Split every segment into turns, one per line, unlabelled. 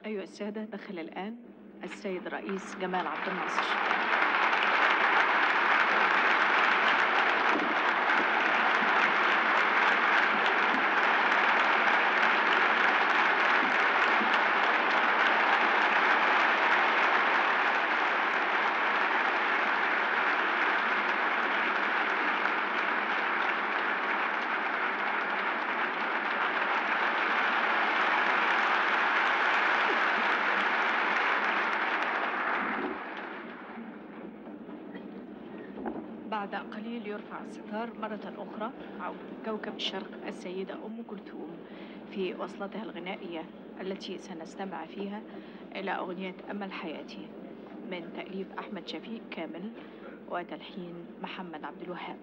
أيها السادة دخل الآن السيد رئيس جمال عبد الناصر بعد قليل يرفع الستار مرة أخرى عودة كوكب الشرق السيدة أم كلثوم في وصلتها الغنائية التي سنستمع فيها إلى أغنية أمل حياتي من تأليف أحمد شفيق كامل وتلحين محمد عبد الوهاب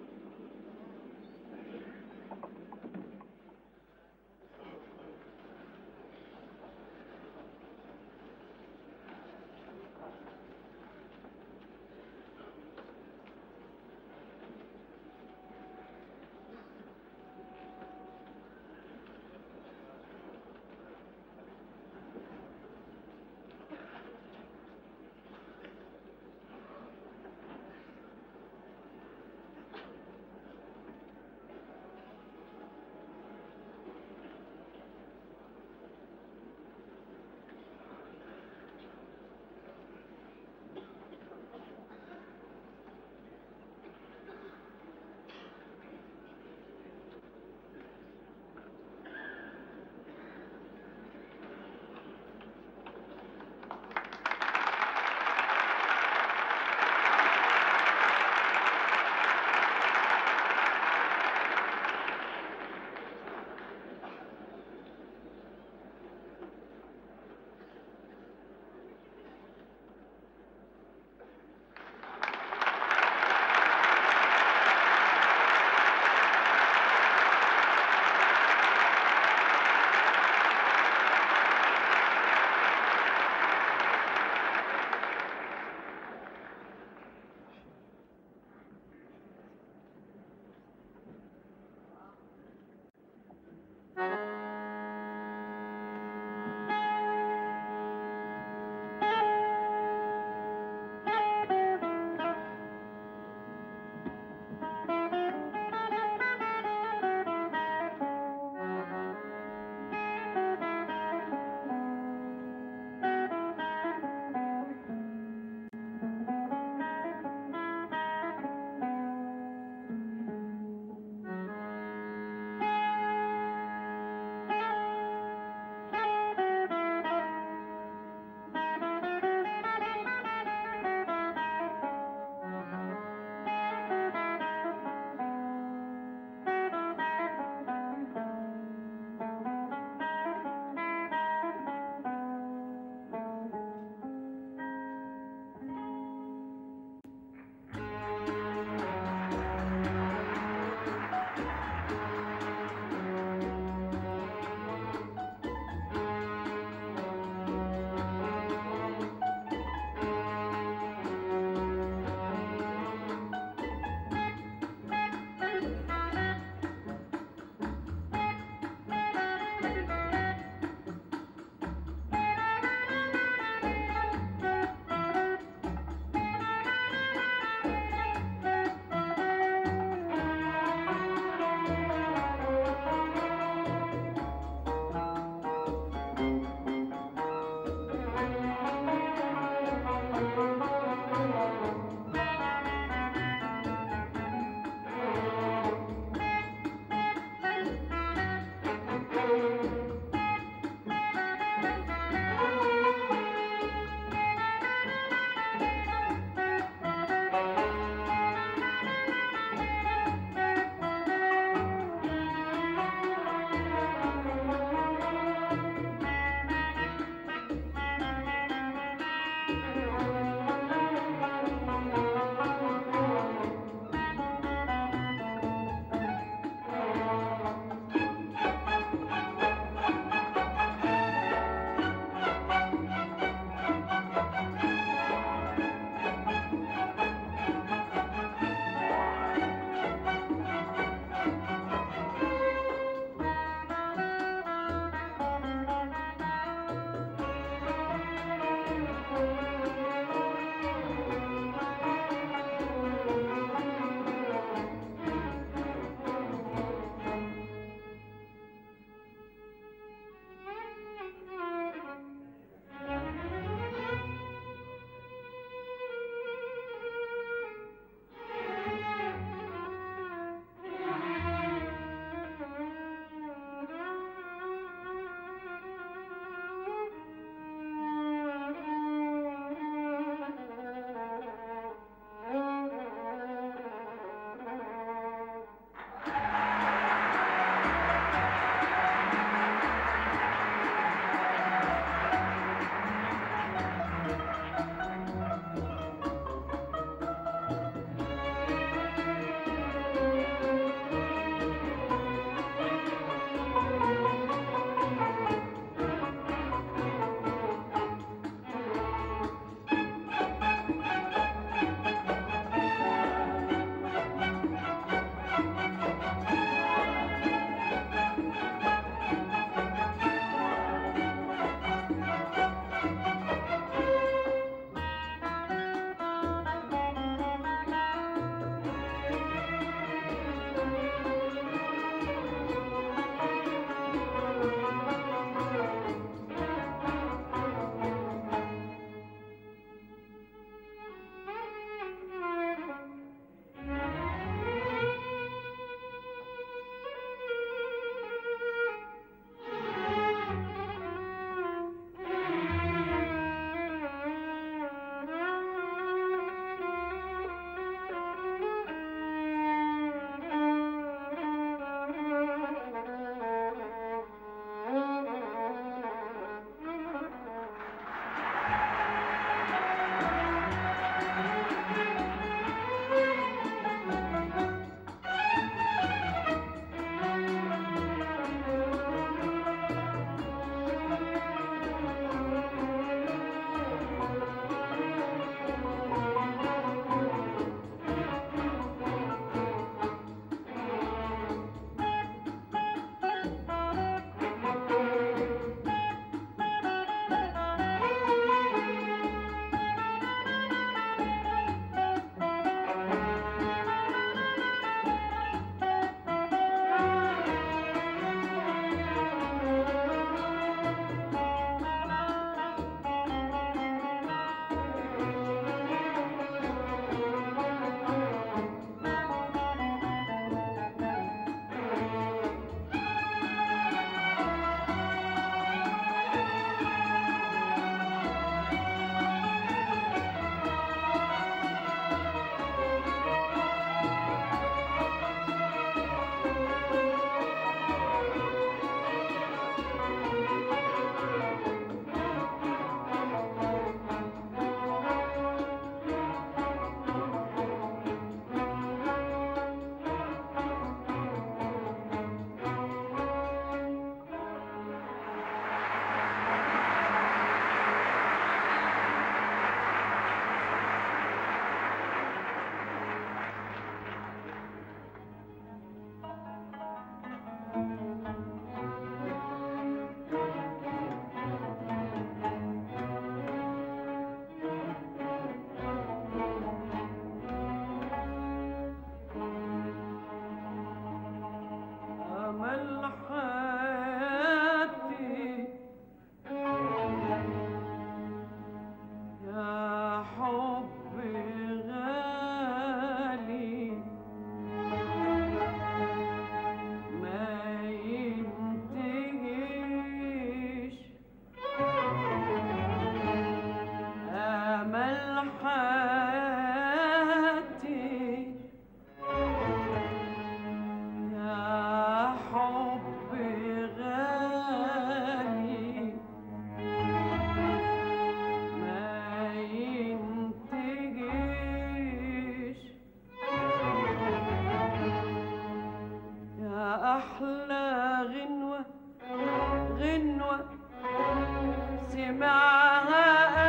سمعها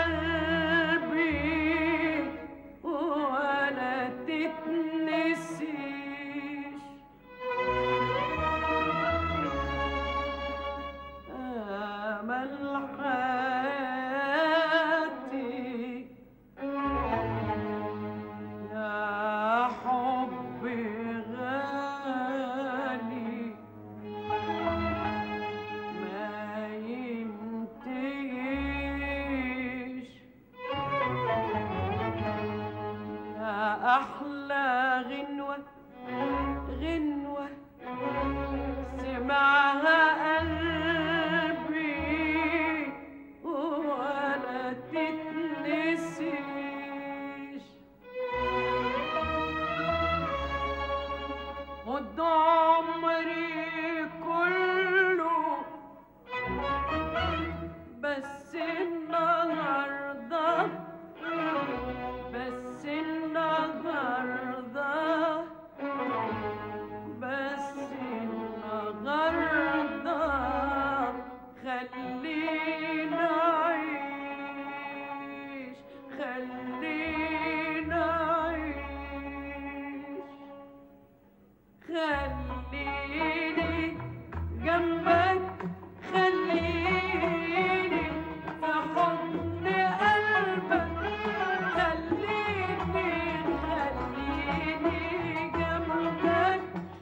قلبي ولا تتنسيش أمل حياتي يا حبي غالي ما ينتهيش يا أحلى غنوة غنوة سمعها قلبي ولا تتنسيش خد عمري كله بس النهارده بس النهارده بس النهارده خلينا عيش خلينا عيش خليني جنبك خليني في حضن قلبك خليني خليني جنبك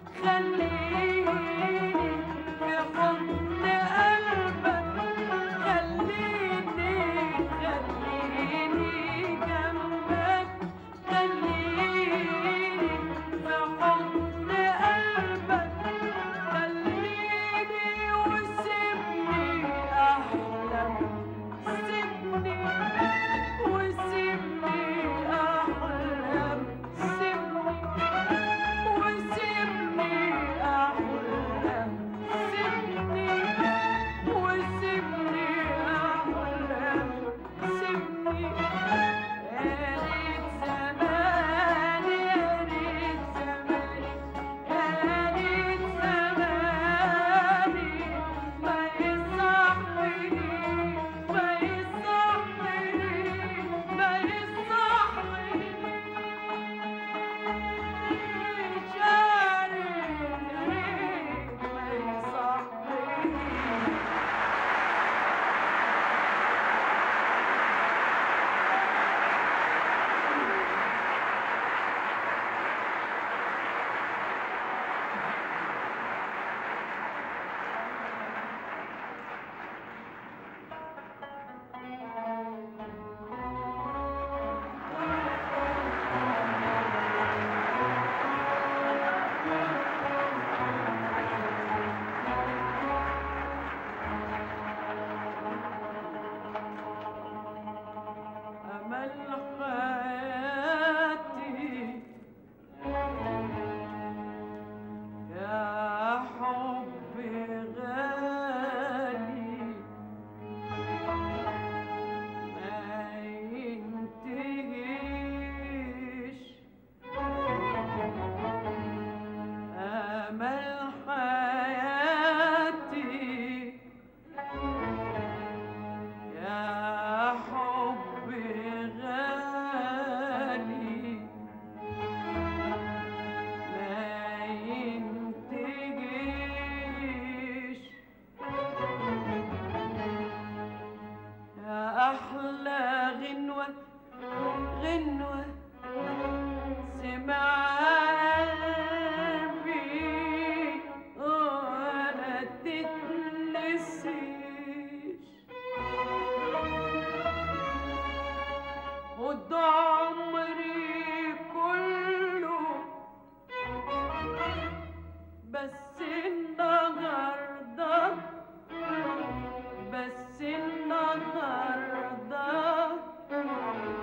خليني في حضن قلبك خليني خليني جنبك خليني في حضن قلبك خليني وسيبني أحلم سيبني وسيبني أحلم سيبني وسيبني أحلم سيبني وسيبني أحلم سيبني يا ريت زماني يا ريت زماني يا ريت زماني ما يصحني ما يصحني ما يصحنيش يا ريت يا ريت ما يصحني أمل حياتي يا حبي غالي ما ينتهيش أمل حياتي يا حبي غالي ما ينتهيش يا أحلى غنوة غنوة سمعها قلبي ولا تتنسيش خد عمري كله بس النهارده بس النهارده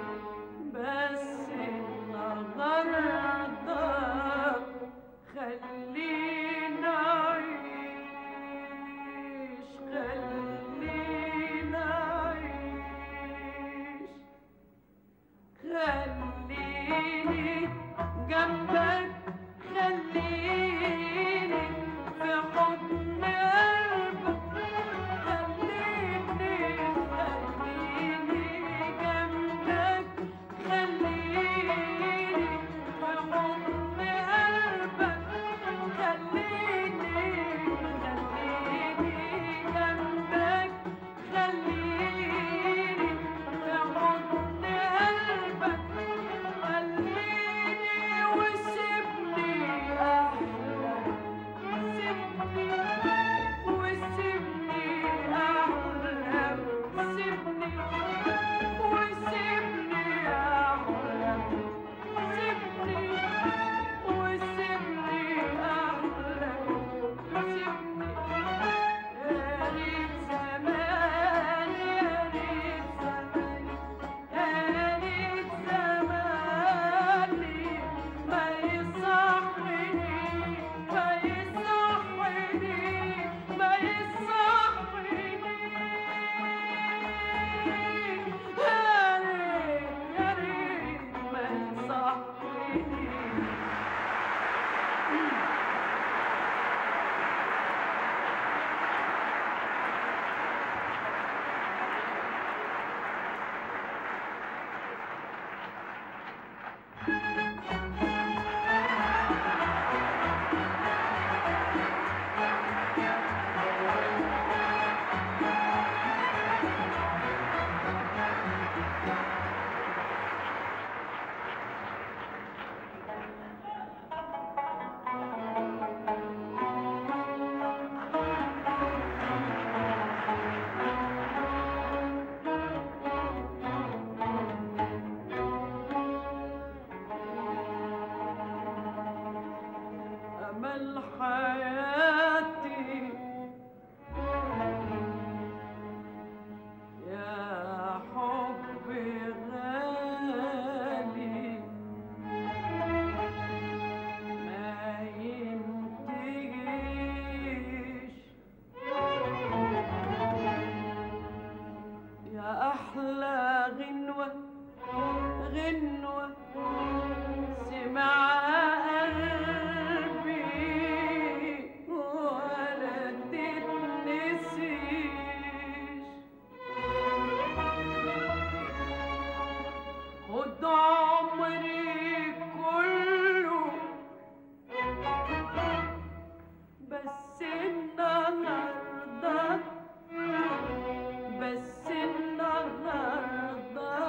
أمل حياتي يا حبي غالي ما ينتهيش يا أحلى غنوة غنوة سمع قلبي ولا تتنسيش خد عمري كله بس النهارده بس النهارده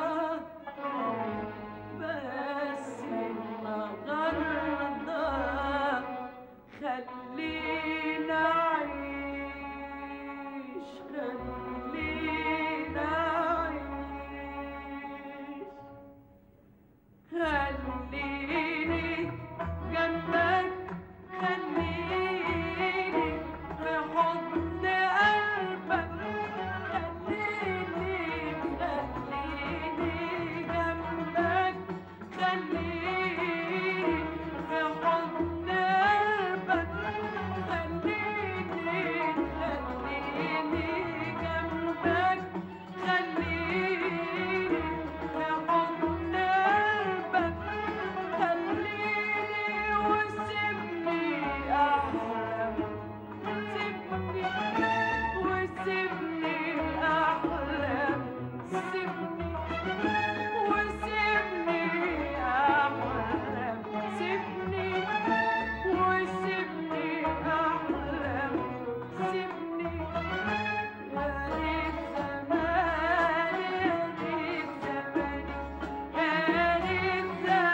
بس النهارده خلينا عيش خلينا عيش خليني جنبك خليني في حضن قلبك خليني خليني جنبك خليني في حضن قلبك خليني خليني جنبك خليني في حضن قلبك خليني وسيبني أحلم سيبني وسيبني أحلم سيبني وسيبني أحلم سيبني وسيبني أحلم سيبني يا ريت زماني يا ريت زماني يا ريت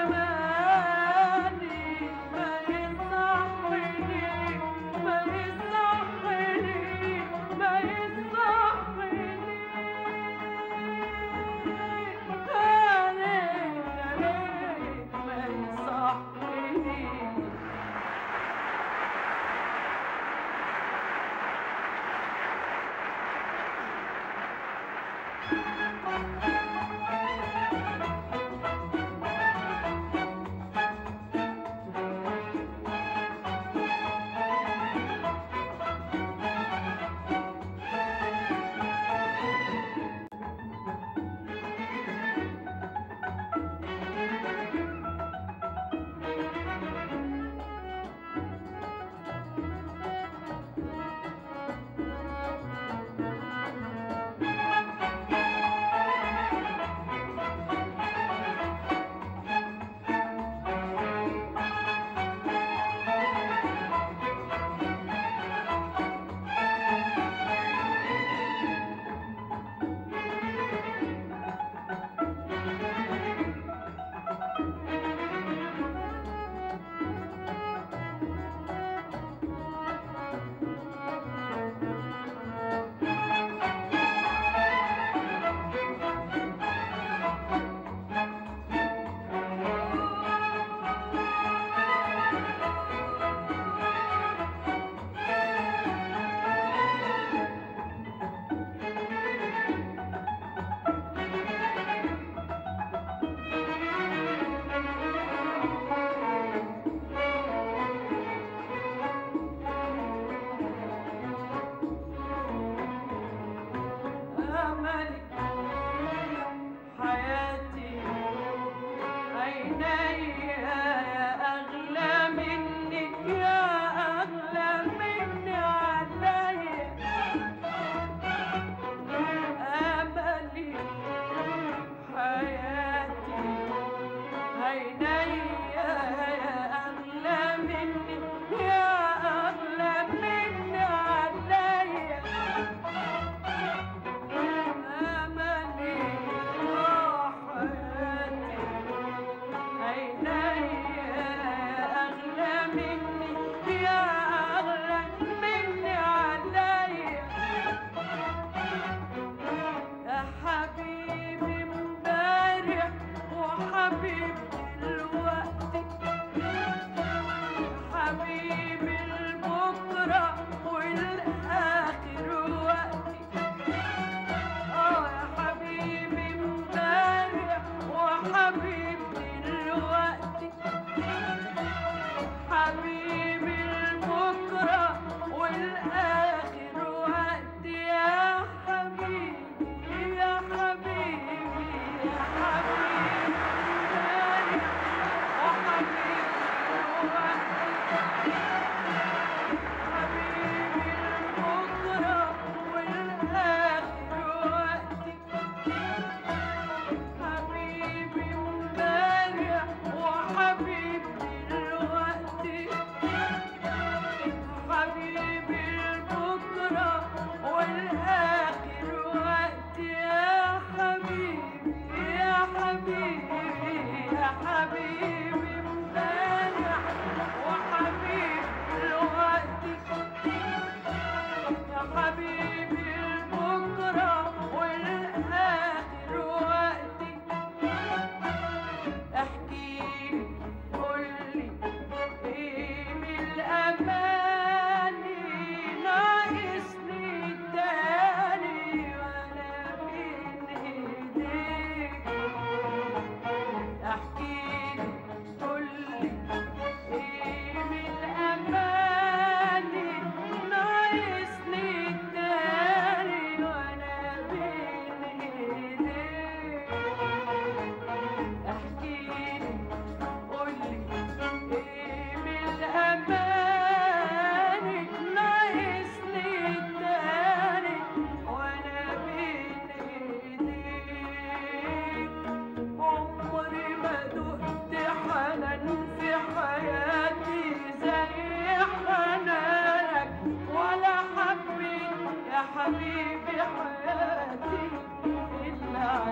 زماني ما يصحني ما يصحني ما يصحني يا ريت يا ريت ما يصحني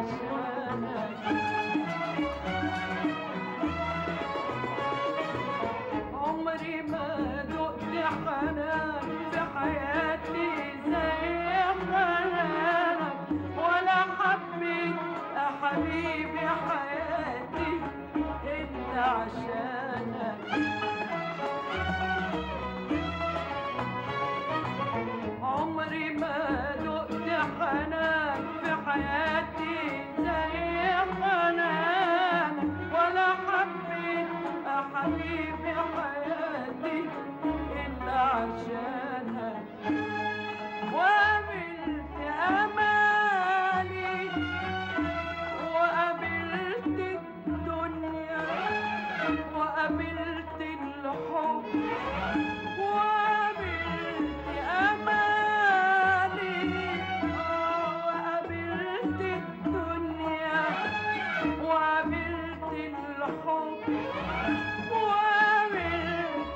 عشانك عمري ما دقت حنان في حياتي زي حنانك ولا حبيت يا حبيبي حياتي انت عشانك عمري ما دقت حنان في حياتي زي حنان ولا حبيت يا حبيبي حياتي إلا عشانك وقابلت أمالي وقابلت الدنيا وقابلت الحب وقابلت أمالي آه، وقابلت الدنيا وقابلت الحب وقابلت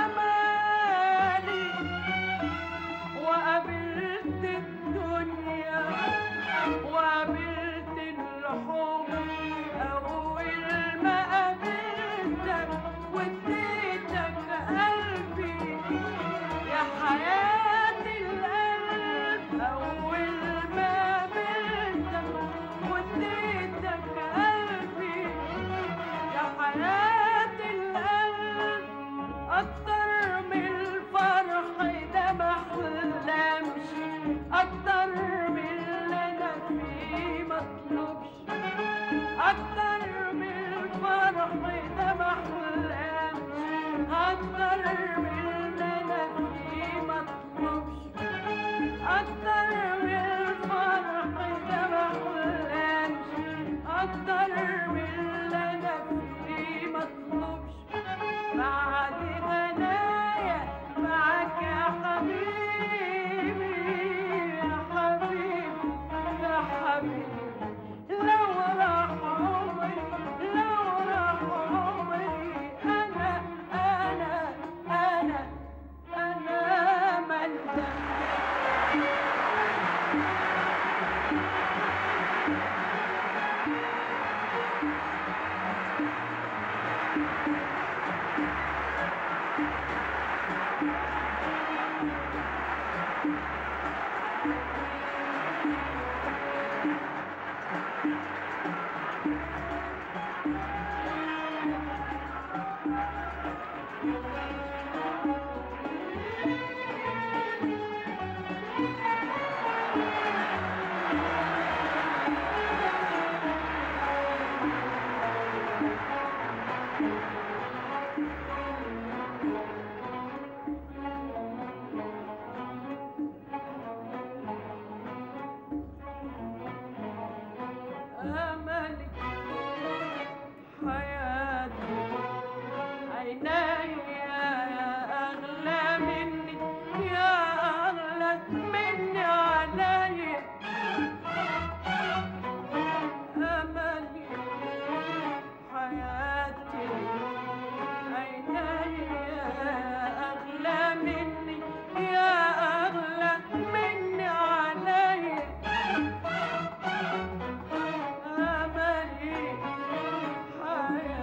أمالي وقابلت الدنيا وقابلت الحب أول ما قابلتك واديتك قلبي يا حياة القلب أول ما قابلتك واديتك قلبي يا حياة القلب أكتر من الفرح ده ما أحلمش أكتر من اللي أنا فيه مطلوبش أكتر من الفرح ده ما أحلمش أكتر من اللي أنا فيه مطلوبش أكتر من الفرح ده ما أحلمش أكتر من اللي أنا فيه مطلوبش بعد غنايا معاك يا حبيبي يا حبيبي يا حبيبي لو راح عمري لو راح عمري أنا أنا أنا أنا ملزم أملي حياتي عيني يا أغلى مني يا أغلى مني علي أملي حياتي عيني يا أغلى مني يا أغلى مني علي أملي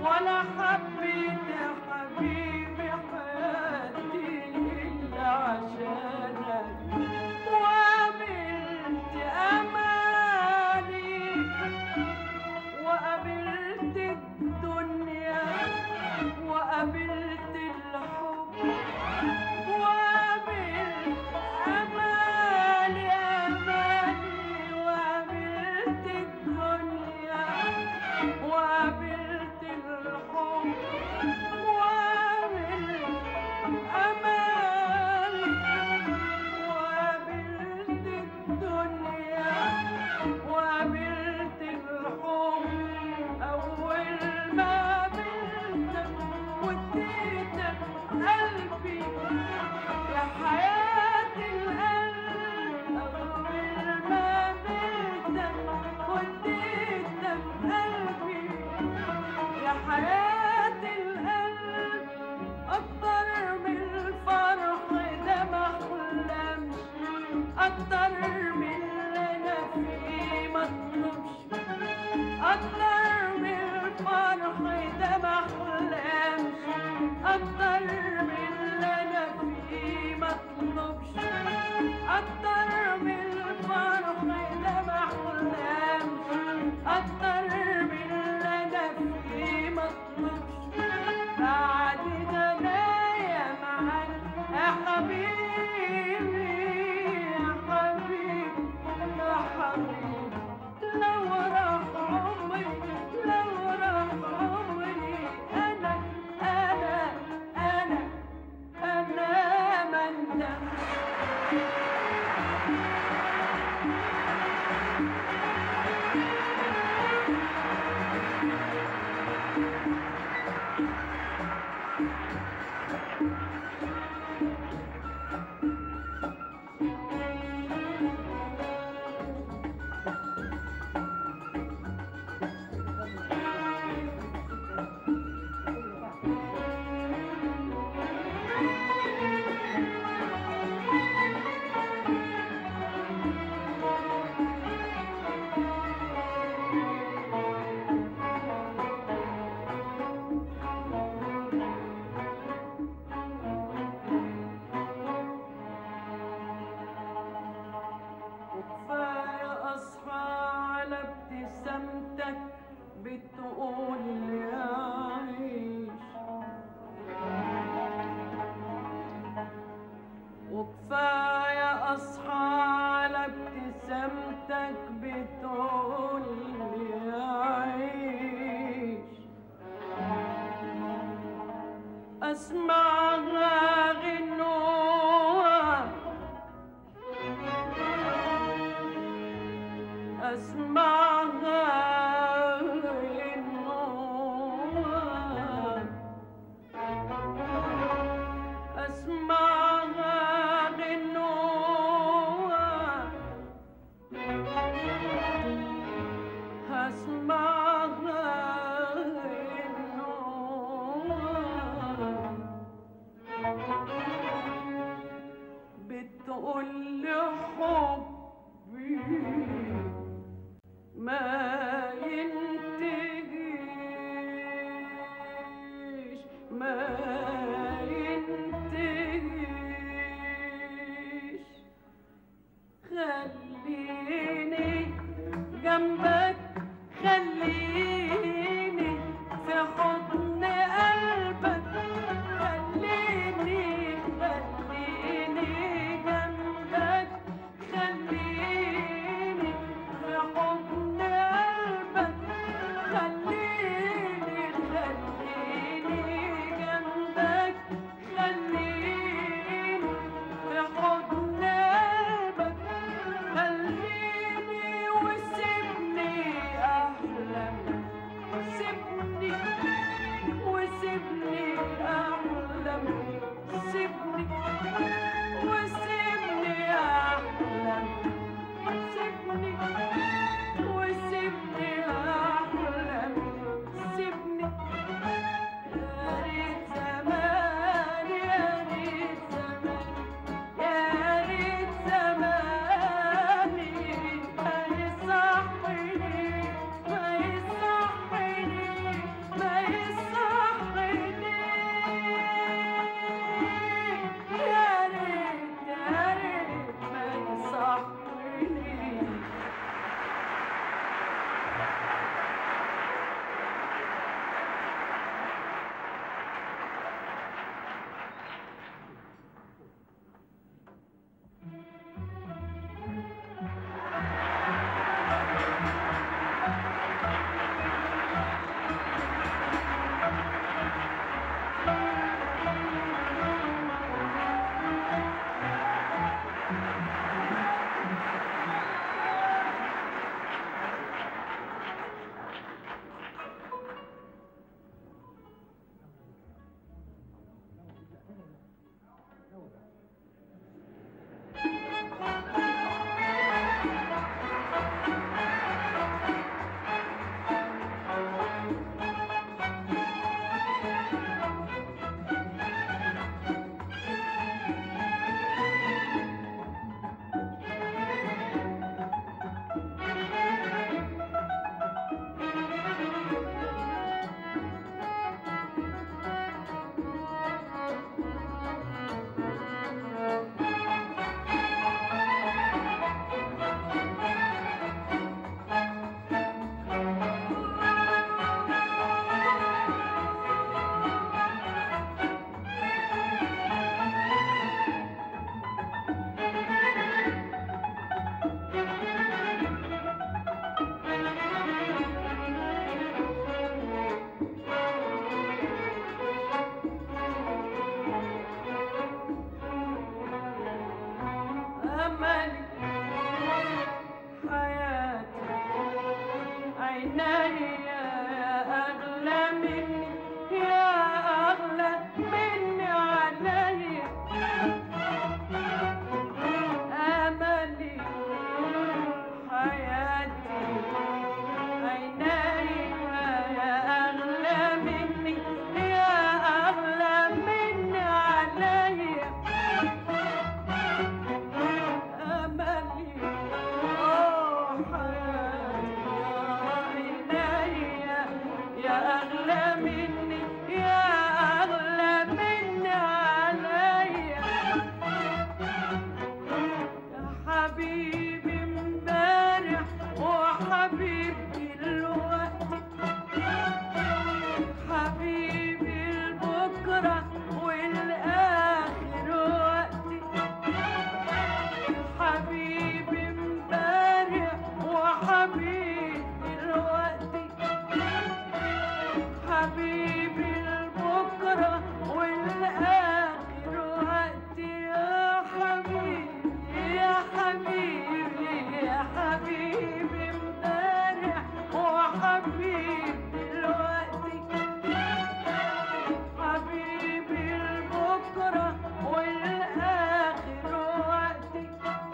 ولا حبيت يا حبيبي حياتي إلا عشانك وقابلت أماني وقابلت الدنيا وقابلت الحب وقابلت أماني أماني وقابلت الدنيا وقابلت الحب وقابلت أماني وقابلت الدنيا وقابلت الحب أول ما قابلتك وديتك قلبي يا حياة القلب أول ما قابلتك وديتك قلبي يا حياة القلب أكتر من الفرح ده ما أحلمش أكتر من اللي أنا فيه ما أطلبش أكتر من الفرح ده ما أحلمش أكتر من اللي أنا فيه ما أطلبش أكتر من الفرح ده ما أحلمش أكتر من اللي أنا فيه ما أطلبش بعد ده نايا معاك يا حبيبي يا حبيبي يا حبيبي لو راح عمري لو راح عمري أنا أنا أنا أنا ما ندمش وكفاية أصحى على ابتسامتك بتقول لي أعيش وكفاية أصحى على ابتسامتك بتقول لي أعيش أسمعها غنوة أسمعها غنوة أسمعها غنوة أسمعها غنوة بتقول لي حبي ما ينتهيش ما ينتهيش خليني جنبك خليني في حضن قلبك خليني خليني جنبك خليني في حضن قلبك خليني خليني جنبك خليني في حضن قلبك خليني وسيبني أحلم سيبني وسيبني أحلم سيبني وسيبني أحلم سيبني وسيبني أحلم سيبني يا ريت زمان يا ريت زمان يا ريت زماني ما يصحني ما يصحني ما يصحني يا أغلى مني يا أغلى مني عليا يا حبيبي امبارح وحبيبي دلوقتي حبيبي البكرة والآخر وقتي حبيبي امبارح وحبيبي دلوقتي حبيبي البكرة والآخر وقتي يا حبيبي يا حبيبي يا حبيبي امبارح وحبيبي دلوقتي حبيبي البكرة والآخر وقتي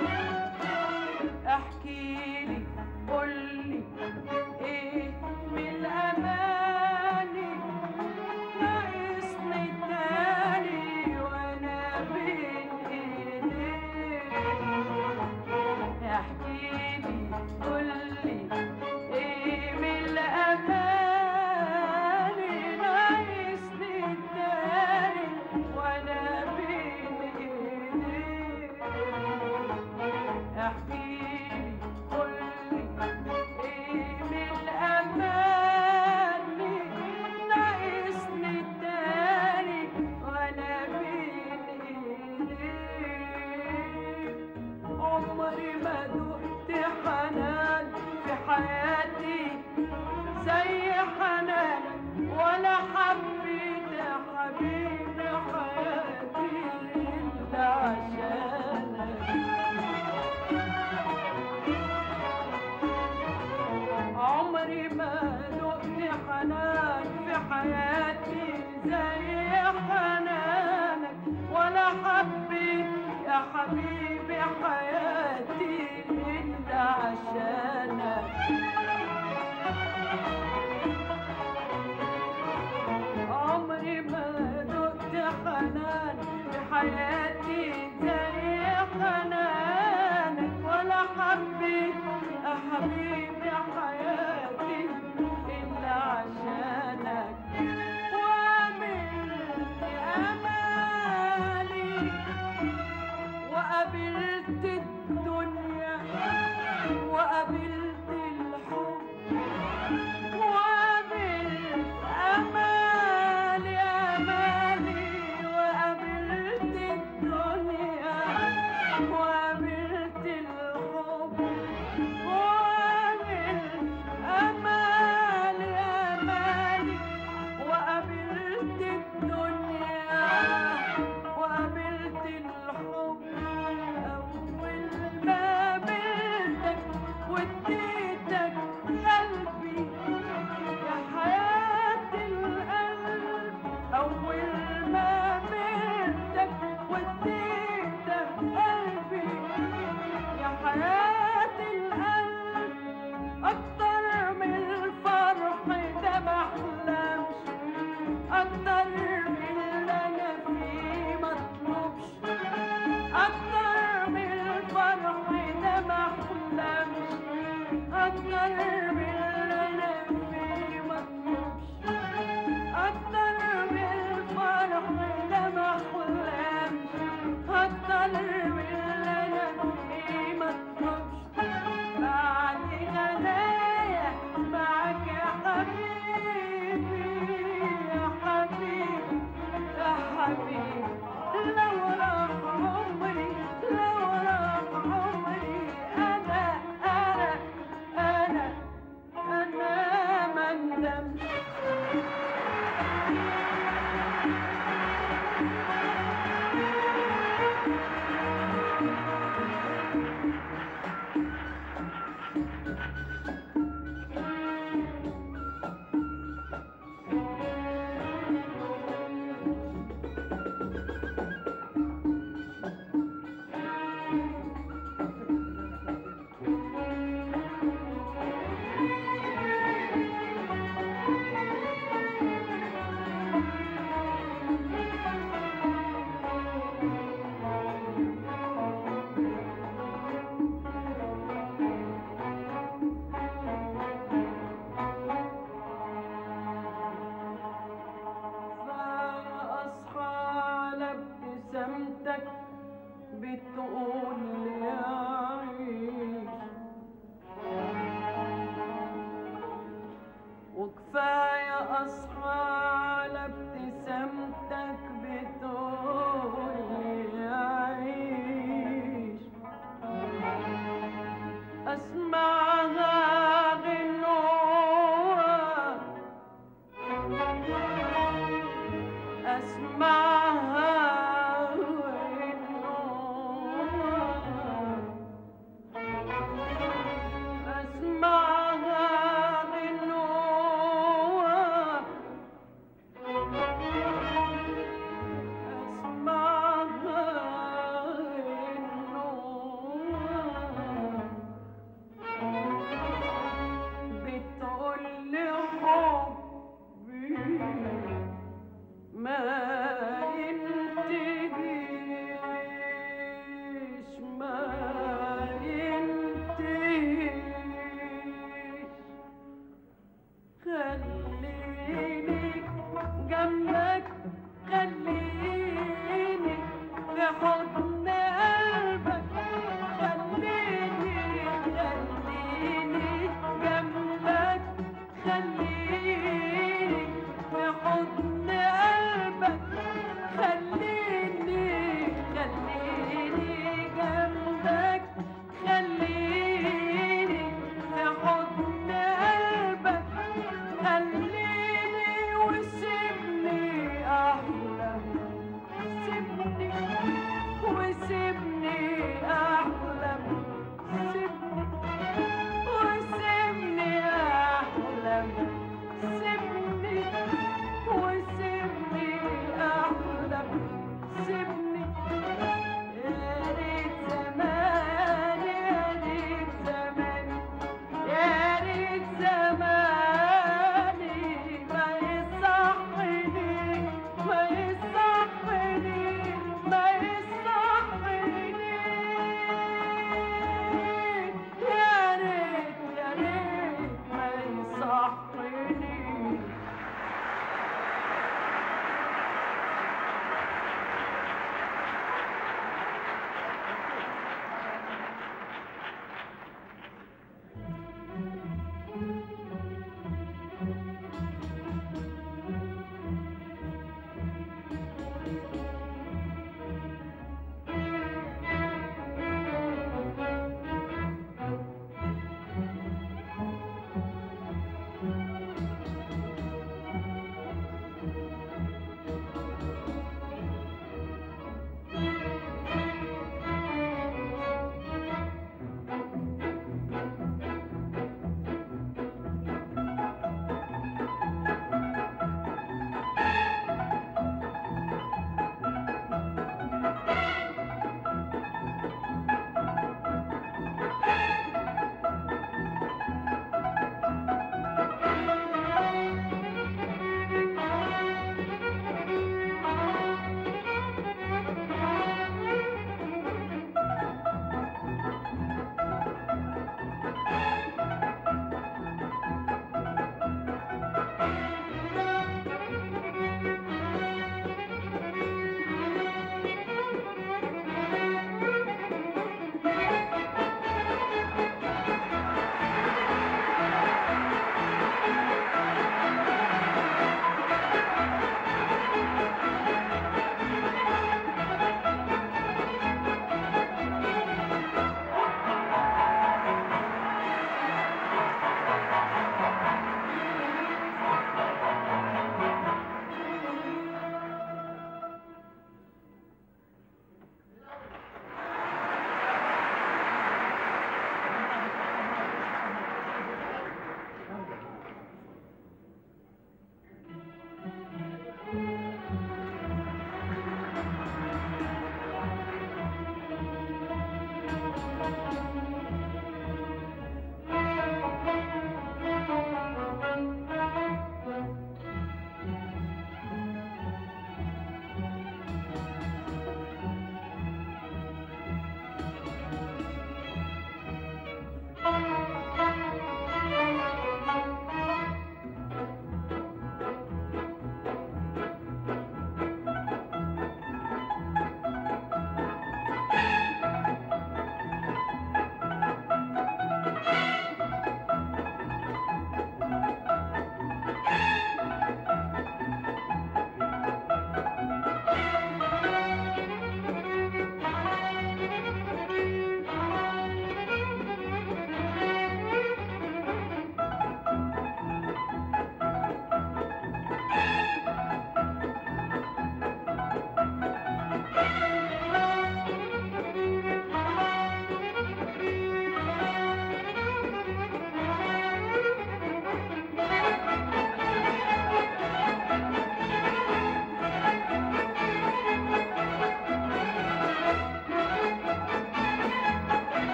احكيلي قولي ايه من الاماني ناقصني تاني وانا بين ايديك احكيلي قولي ايه من الاماني ناقصني تاني وانا بين ايديك احكيلي قولي ايه من الاماني ناقصني تاني وانا بين ايديك عمري ما دقت حنان في حياتي زي حنانك ولا حبيت يا حبيبي حياتي الا عشانك عمري ما دقت حنان في حياتي زي حنانك ولا حبيت يا حبيبي حياتي إلا عشانك عمري ما دقت حنان في حياتي زي حنانك ولا حبيت يا حبيبي حياتي إلا عشانك وعملت أمالي وقابلت الدنيا وقابلت حضن قلبك خليني خليني جنبك خليني في حضن قلبك خليني خليني جنبك خليني في حضن قلبك خليني وسيبني أحلم سيبني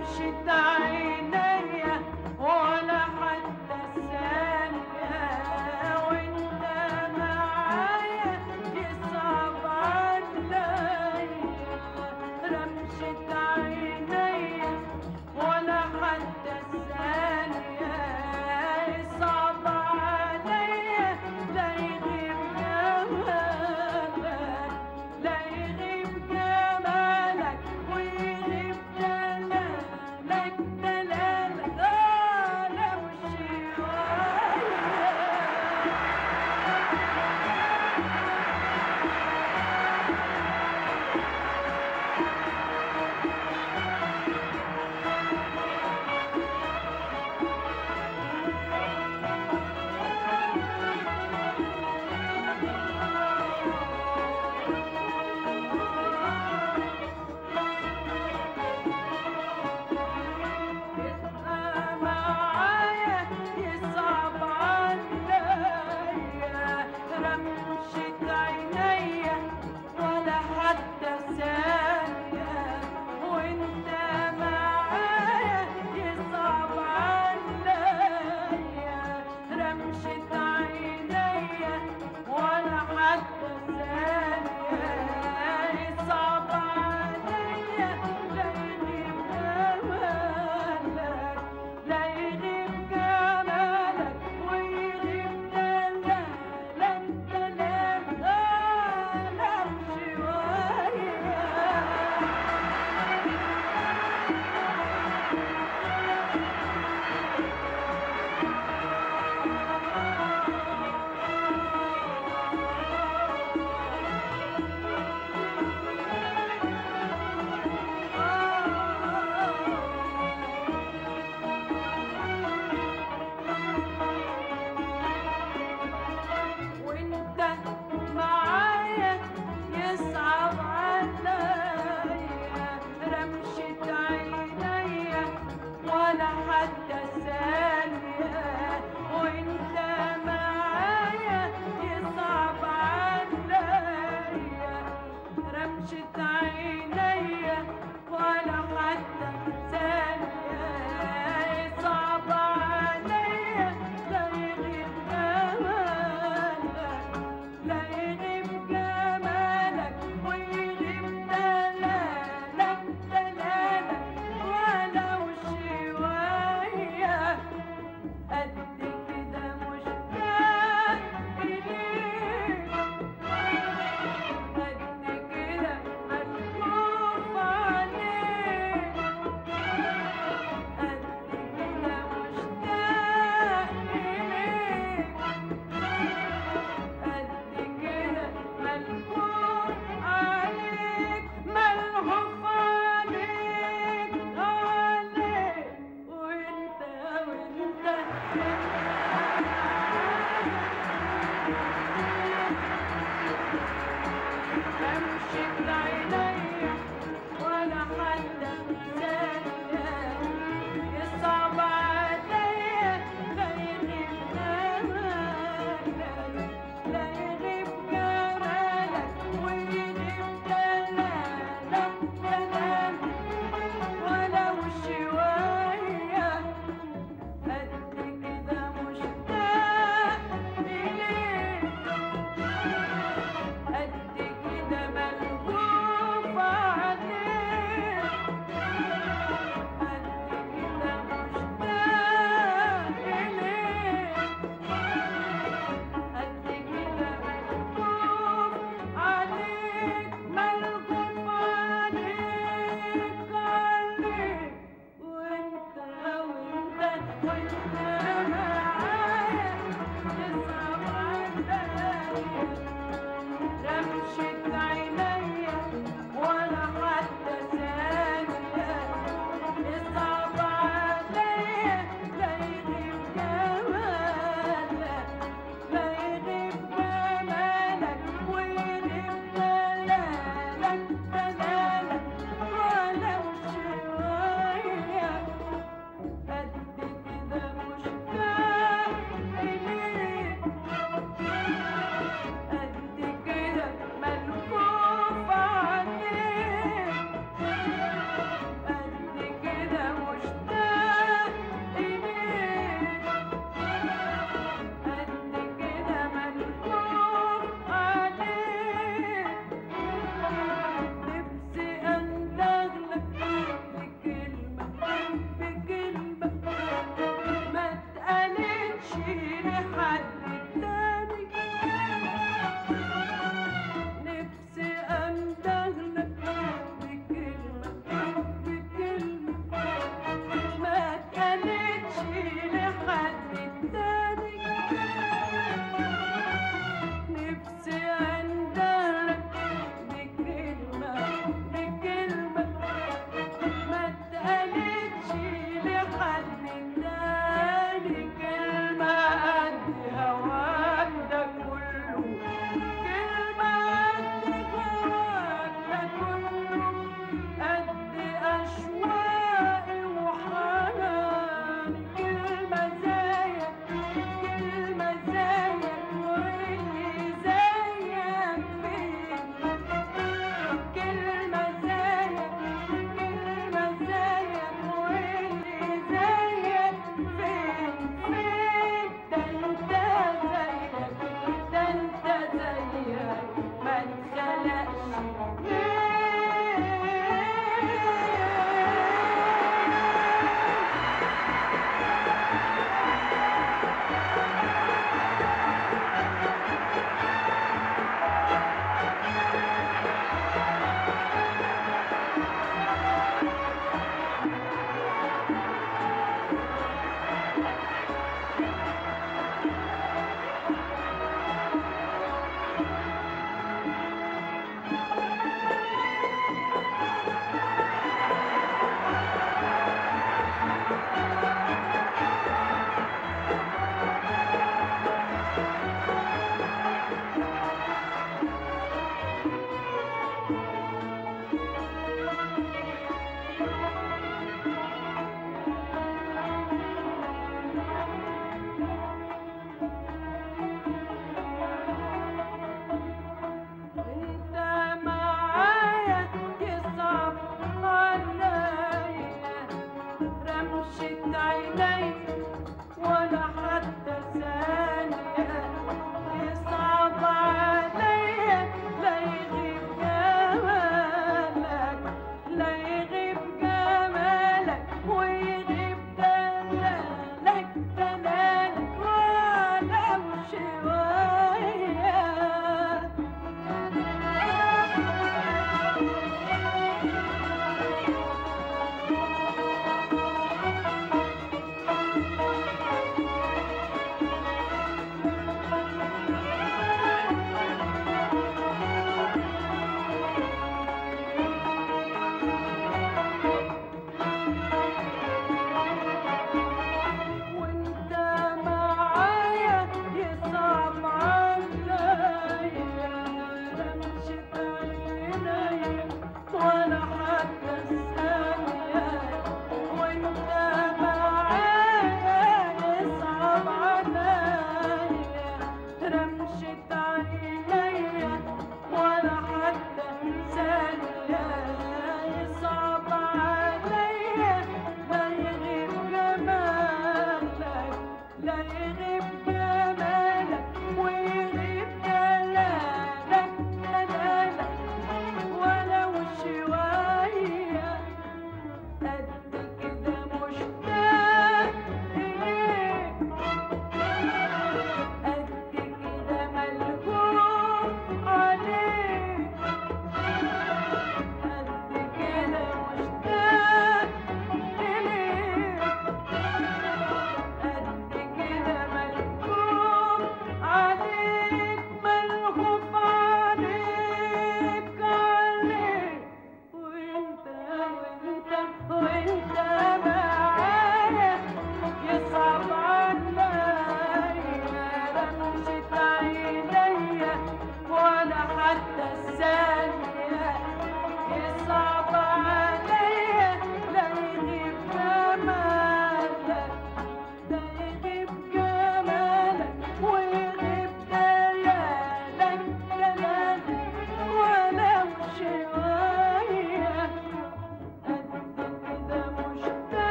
رمشة عينيا ولا حتى ثانية وانت معايا يصعب عليا رمشة عينيا ولا حتى ثانية يصعب عليا لا يغيب جمالك لا يغيب جمالك ويغيب دلالك دلالك آه لو شوية يبقى معايا يصعب عليا رمشة عينيا ولا حتى ثانية وانت معايا يصعب عليا رمشة عينيا ولا حتى ثانية يصعب عليا لا يغيب جمالك لا يغيب جمالك ويغيب دلالك دلالك آه لو شوية وانت معايا يصعب عليا رمشة عينيا ولا حتى ثانية وانت معايا يصعب عليا رمشة عينيا ولا حتى ثانية يصعب عليا لا يغيب جمالك لا يغيب جمالك ويغيب دلالك دلالك ولو شوية قد كده مشتاق إليك قد كده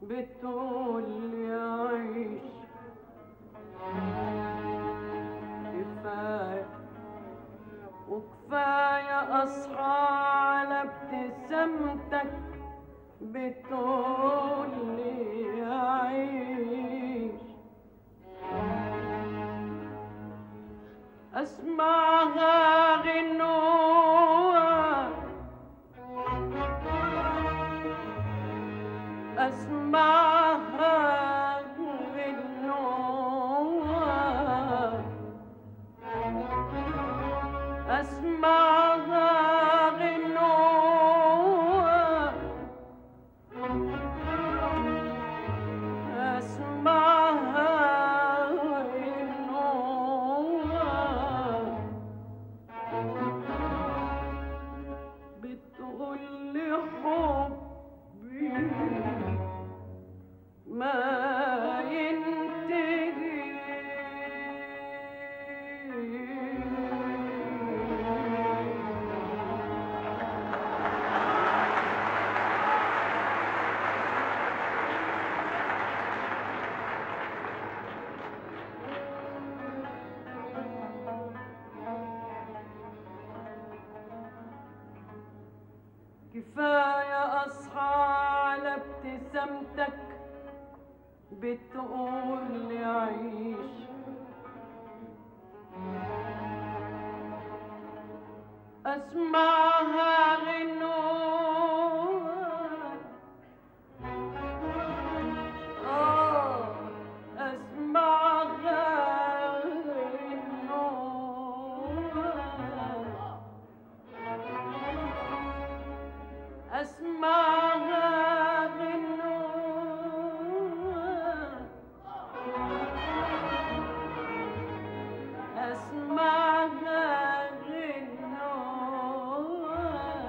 بتقول لي عيش كفاية وكفاية أصحى على ابتسامتك بتقول لي عيش أسمعها غنوة أسمعها غنوة أسمعها غنوة أسمعها غنوة بتقول لي حبي ما ينتهي كفاية أصحى على ابتسامتك بتقول لي عيش أسمعها غنوة آه أسمعها غنوة أسمعها غنوة أسمعها غنوة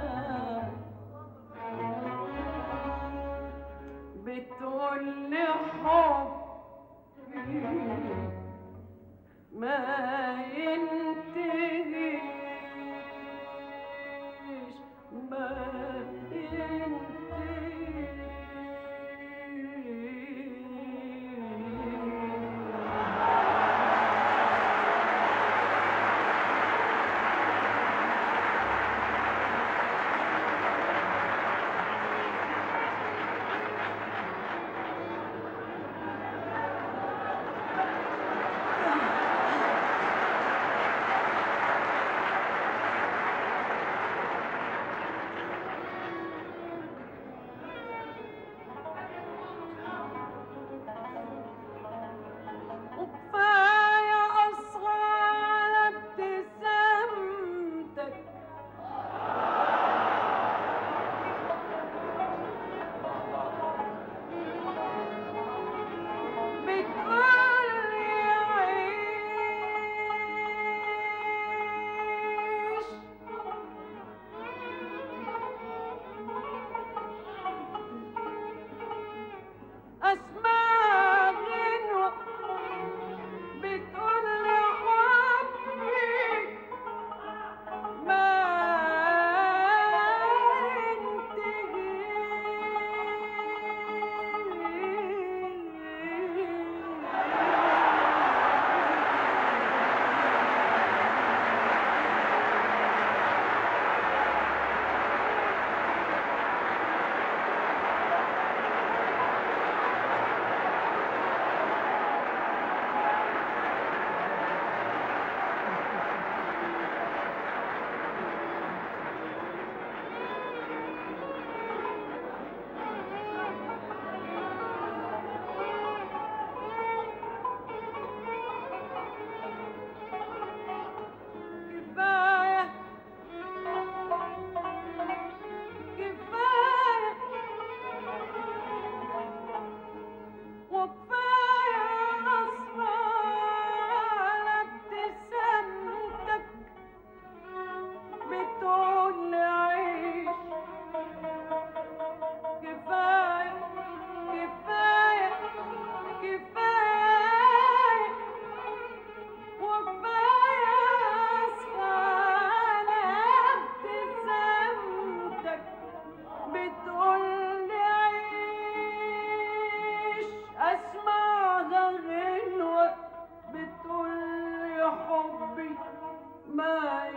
ما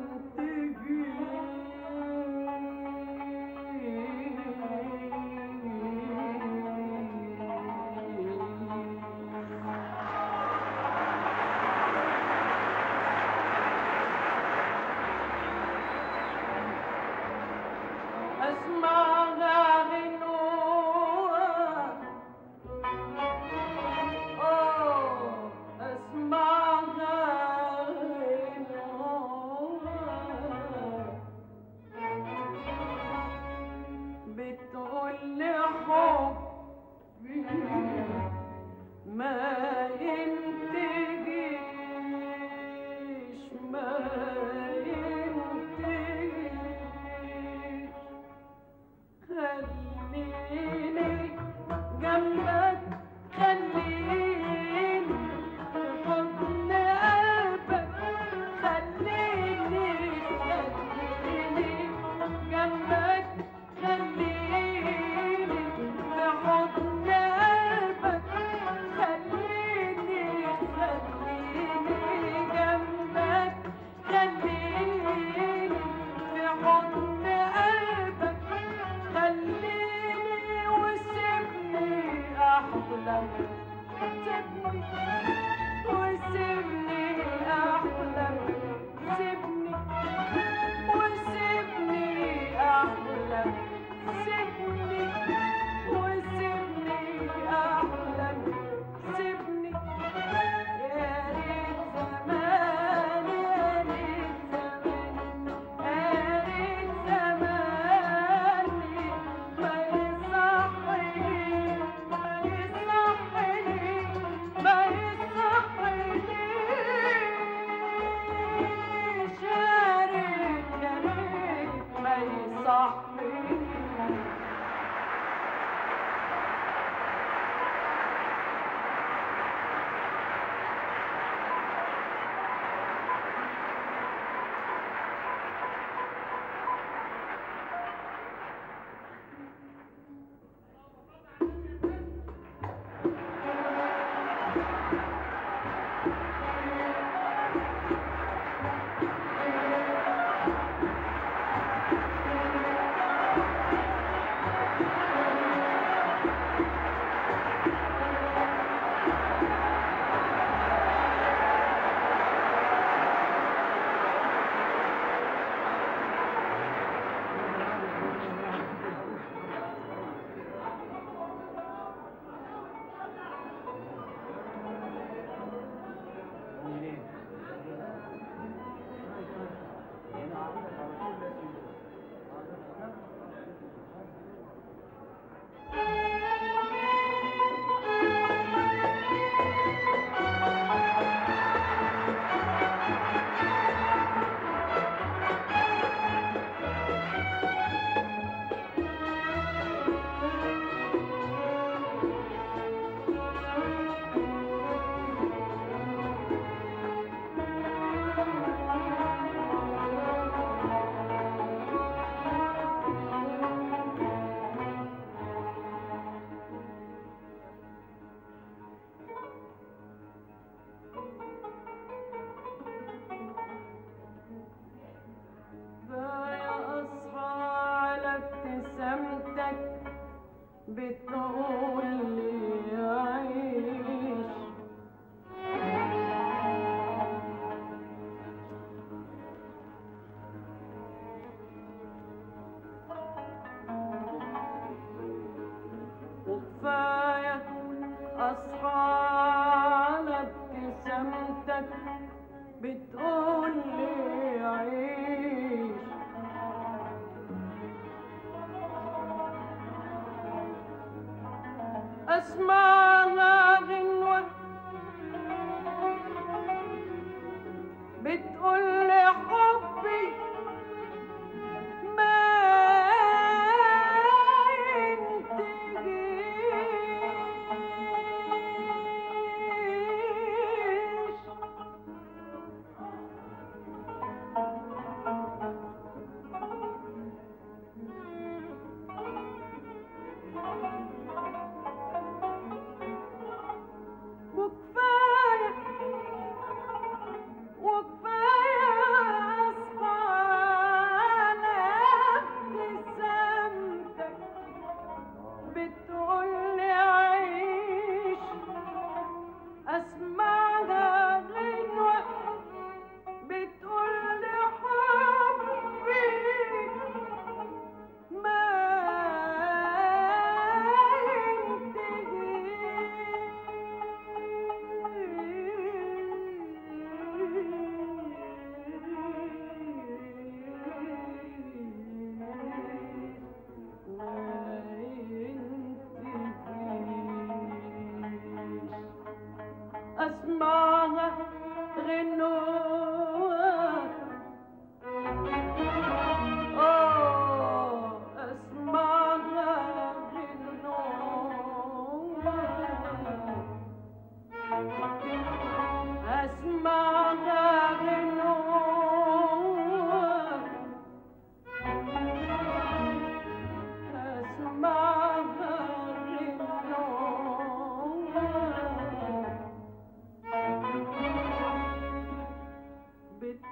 ينتهي أسمعها غنوة أوه أسمعها غنوة بتقول لي حبي ما ينتهيش ما ينتهيش خليني جنبك خليني في حضن قلبك خليني خليني جنبك خليني في حضن قلبك خليني خليني جنبك خليني في حضن قلبك خليني وسيبني احلم سيبني وسيبني احلم سيبني وسيبني احلم سيبني وسيبني احلم سيبني يا ريت زمان يا ريت زمان يا ريت زماني ما يصحني ما يصحني ما يصحنيش يا ريت يا ريت ما يصحني كفاية أصحى على ابتسامتك بتقول لي عيش وكفاية أصحى على ابتسامتك بتقول لي عيش أسمعها غنوة بتقول لي حبي ما ينتهيش وكفاية وكفاية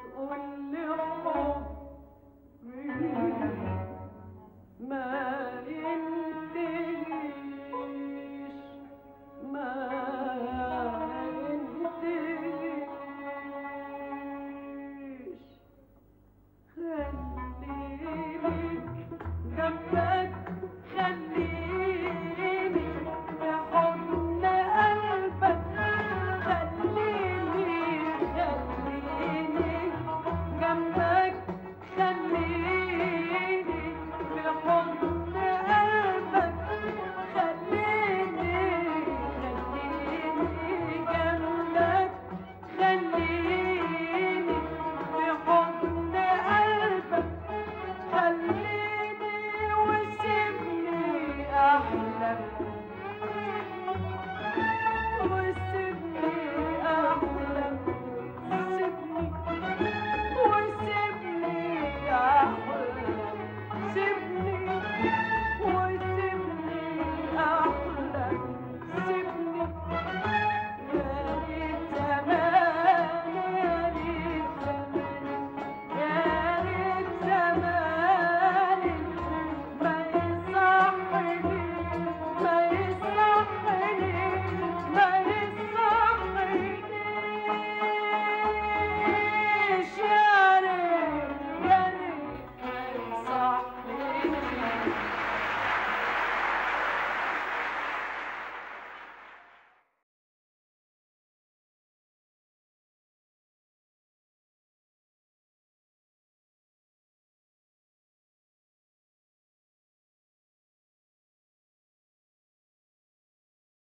وتقول لي